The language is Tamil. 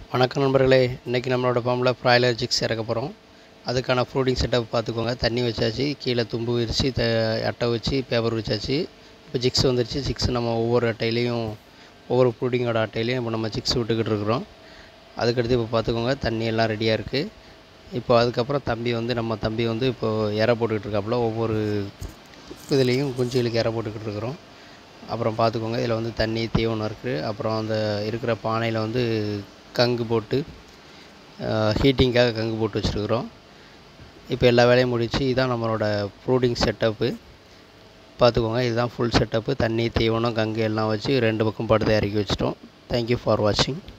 வணக்கம் நண்பர்களே இன்றைக்கி நம்மளோட ஃபார்மில் ப்ராய்லர் ஜிக்ஸ் இறக்க போகிறோம் அதுக்கான ஃப்ரூடிங் செட்டப் பார்த்துக்கோங்க தண்ணி வச்சாச்சு கீழே தும்பு விரித்து த அட்டை வச்சு பேப்பர் வச்சாச்சு இப்போ ஜிக்ஸ் வந்துருச்சு ஜிக்ஸ் நம்ம ஒவ்வொரு அட்டையிலையும் ஒவ்வொரு ப்ரூடிங்கோட அட்டையிலையும் இப்போ நம்ம ஜிக்ஸ் விட்டுக்கிட்டு இருக்கிறோம் அதுக்கடுத்து இப்போ பார்த்துக்கோங்க தண்ணி எல்லாம் ரெடியாக இருக்குது இப்போ அதுக்கப்புறம் தம்பி வந்து நம்ம தம்பி வந்து இப்போது இற போட்டுக்கிட்டு இருக்காப்புல ஒவ்வொரு இதுலேயும் குஞ்சுகளுக்கு இற போட்டுக்கிட்டு இருக்கிறோம் அப்புறம் பார்த்துக்கோங்க இதில் வந்து தண்ணி தீவனம் இருக்குது அப்புறம் அந்த இருக்கிற பானையில் வந்து கங்கு போட்டு ஹீட்டிங்காக கங்கு போட்டு வச்சுருக்குறோம் இப்போ எல்லா வேலையும் முடிச்சு இதான் நம்மளோட ப்ரூடிங் செட்டப்பு பார்த்துக்கோங்க இதுதான் ஃபுல் செட்டப்பு தண்ணி தீவனம் கங்கு எல்லாம் வச்சு ரெண்டு பக்கம் படுத்து இறக்கி வச்சிட்டோம் தேங்க்யூ ஃபார் வாட்சிங்